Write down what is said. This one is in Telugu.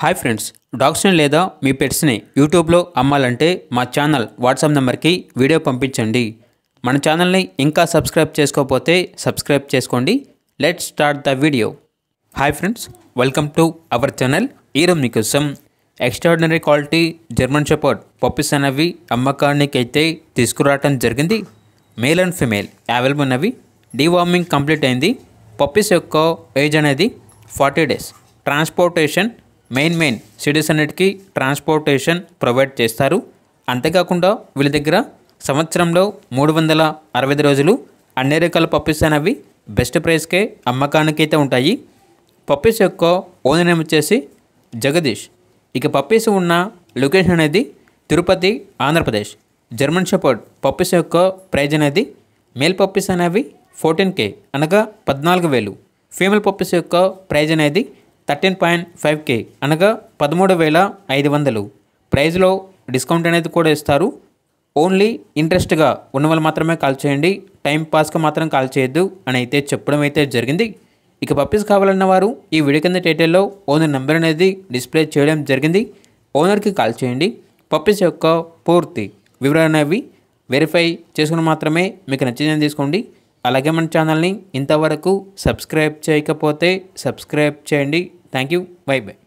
హాయ్ ఫ్రెండ్స్ డాగ్స్ని లేదా మీ పెట్స్ని యూట్యూబ్లో అమ్మాలంటే మా ఛానల్ వాట్సాప్ నెంబర్కి వీడియో పంపించండి మన ఛానల్ని ఇంకా సబ్స్క్రైబ్ చేసుకోకపోతే సబ్స్క్రైబ్ చేసుకోండి let start the video hi friends welcome to our channel ఈరోజు మీకోసం extraordinary quality German shepherd puppies అనేవి అమ్మకానికి అయితే తీసుకురావటం జరిగింది మేల్ అండ్ ఫిమేల్ అవైలబుల్ ఉన్నవి డీవార్మింగ్ కంప్లీట్ అయింది పప్పీస్ యొక్క ఏజ్ అనేది forty days transportation main main cities అన్నిటికీ ట్రాన్స్పోర్టేషన్ ప్రొవైడ్ చేస్తారు అంతేకాకుండా వీళ్ళ దగ్గర సంవత్సరంలో మూడు వందల అరవై ఐదు రోజులు అన్ని రకాల పప్పీస్ అనేవి బెస్ట్ ప్రైస్కే అమ్మకానికి అయితే ఉంటాయి పప్పీస్ యొక్క ఓనర్ నేమ్ వచ్చేసి జగదీష్ ఇక పప్పీస్ ఉన్న లొకేషన్ అనేది Tirupati Andhra Pradesh German shepherd puppies యొక్క ప్రైజ్ అనేది మేల్ పప్పీస్ అనేవి ఫోర్టీన్ కే అనగా పద్నాలుగు వేలు ఫీమేల్ పప్పీస్ యొక్క ప్రైజ్ అనేది థర్టీన్ పాయింట్ ఫైవ్ కే అనగా పదమూడు వేల ఐదు వందలు ప్రైజ్లో డిస్కౌంట్ అనేది కూడా ఇస్తారు ఓన్లీ ఇంట్రెస్ట్గా ఉన్న వాళ్ళు మాత్రమే కాల్ చేయండి టైం పాస్కి మాత్రం కాల్ చేయొద్దు అని అయితే చెప్పడం అయితే జరిగింది ఇక పప్పీస్ కావాలన్న వారు ఈ వీడియో కింద టైటిల్లో ఓనర్ నెంబర్ అనేది డిస్ప్లే చేయడం జరిగింది ఓనర్కి కాల్ చేయండి పప్పీస్ యొక్క పూర్తి వివరాలు అనేవి వెరిఫై చేసుకుని మాత్రమే మీకు నచ్చిందని తీసుకోండి అలాగే మన ఛానల్ని ఇంతవరకు సబ్స్క్రైబ్ చేయకపోతే సబ్స్క్రైబ్ చేయండి థ్యాంక్ యూ బై బై